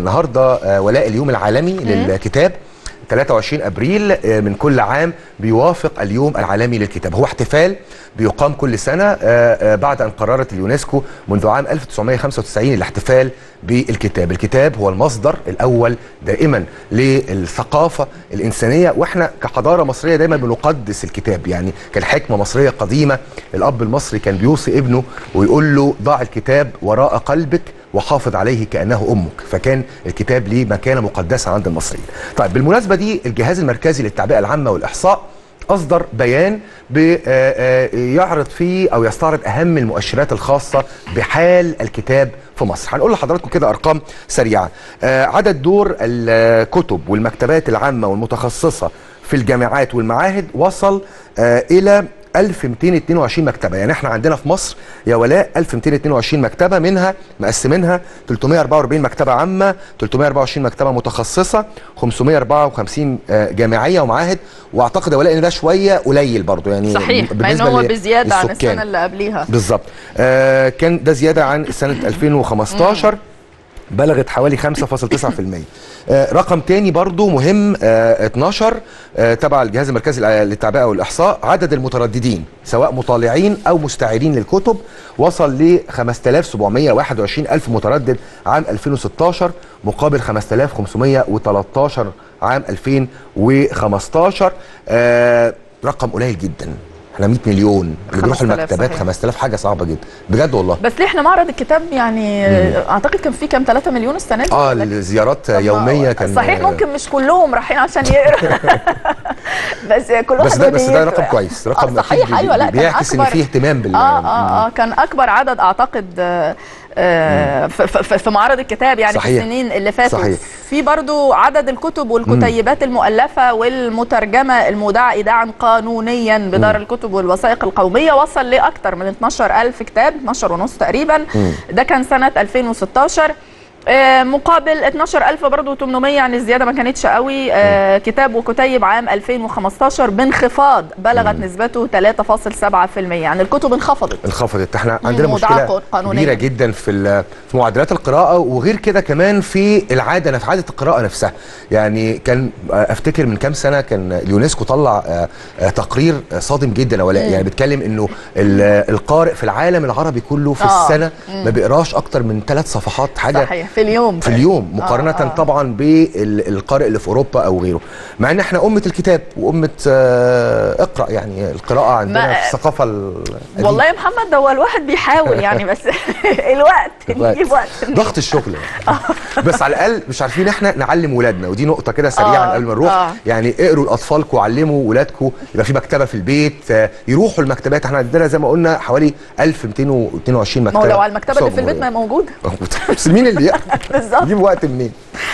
النهارده آه، ولاء اليوم العالمي للكتاب 23 ابريل آه، من كل عام بيوافق اليوم العالمي للكتاب هو احتفال بيقام كل سنه آه، آه، بعد ان قررت اليونسكو منذ عام 1995 الاحتفال بالكتاب الكتاب هو المصدر الاول دائما للثقافه الانسانيه واحنا كحضاره مصريه دايما بنقدس الكتاب يعني كان حكمه مصريه قديمه الاب المصري كان بيوصي ابنه ويقول له ضع الكتاب وراء قلبك وحافظ عليه كانه امك فكان الكتاب ليه مكانه مقدسه عند المصريين طيب بالمناسبه دي الجهاز المركزي للتعبئه العامه والاحصاء اصدر بيان بي- آه، آه، يعرض فيه او يستعرض اهم المؤشرات الخاصه بحال الكتاب في مصر هنقول لحضراتكم كده ارقام سريعه آه، عدد دور الكتب والمكتبات العامه والمتخصصه في الجامعات والمعاهد وصل آه، الى 1222 مكتبه يعني احنا عندنا في مصر يا ولاء 1222 مكتبه منها مقسمينها 344 مكتبه عامه 324 مكتبه متخصصه 554 آه، جامعيه ومعاهد واعتقد يا ولاء ان ده شويه قليل برضو يعني صحيح مع ان بالنسبة هو ل- بزياده عن للسكان. السنه اللي قبليها بالظبط آه كان ده زياده عن سنه 2015 بلغت حوالي 5.9% آه رقم تاني برضو مهم آه 12 آه تبع الجهاز المركزي للتعبئه والاحصاء عدد المترددين سواء مطالعين او مستعيرين للكتب وصل ل 5721 الف متردد عام 2016 مقابل 5513 عام 2015 آه رقم قليل جدا احنا 100 مليون اللي بيروحوا 5000 المكتبات صحيح. 5000 حاجه صعبه جدا بجد والله بس ليه احنا معرض الكتاب يعني اعتقد كان في كام 3 مليون السنه دي اه ولا الزيارات طب ما- يوميه كان صحيح ممكن مش كلهم رايحين عشان يقروا بس كل بس واحد ده بس ده ودنيته. رقم كويس رقم آه صحيح أكيد ايوه لا كان بيعكس ان أكبر- في اهتمام بال اه اه اه كان اكبر عدد اعتقد آه آه في, في, في معرض الكتاب يعني صحيح. في السنين اللي فاتوا صحيح. في برضو عدد الكتب والكتيبات المؤلفه والمترجمه المودعه ايداعا قانونيا بدار الكتب والوثائق القوميه وصل لاكثر من 12000 كتاب 12 ونص تقريبا ده كان سنه 2016 آه، مقابل 12000 برضه 800 يعني الزياده ما كانتش قوي آه، كتاب وكتيب عام 2015 بانخفاض بلغت نسبته 3.7% يعني الكتب انخفضت انخفضت احنا عندنا مودعة مشكله قانونية. كبيره جدا في ال- في معدلات القراءه وغير كده كمان في العاده في عاده القراءه نفسها يعني كان آه، افتكر من كام سنه كان اليونسكو طلع آه، آه، تقرير آه، صادم جدا يا ولاء يعني بيتكلم انه ال- القارئ في العالم العربي كله في آه. السنه ما بيقراش اكتر من ثلاث صفحات حاجه صحيح في اليوم في اليوم مقارنة آه، آه. طبعا بالقارئ اللي في أوروبا أو غيره مع إن إحنا أمة الكتاب وأمة آه، اقرأ يعني القراءة عندنا ما- في الثقافة ال- والله يا محمد هو الواحد بيحاول يعني بس الوقت الوقت. نجيب وقت ضغط الشغل يعني. بس على الأقل مش عارفين إحنا نعلم ولادنا ودي نقطة كده سريعا آه، قبل ما نروح آه. يعني اقروا لأطفالكم وعلموا ولادكم يبقى في مكتبة في البيت آه، يروحوا المكتبات إحنا عندنا زي ما قلنا حوالي 1222 ما مكتبة هو لو على المكتبه اللي في البيت صغيرة. ما هي موجوده بس مين اللي يقرا؟ بالظبط. يجيب وقت منين؟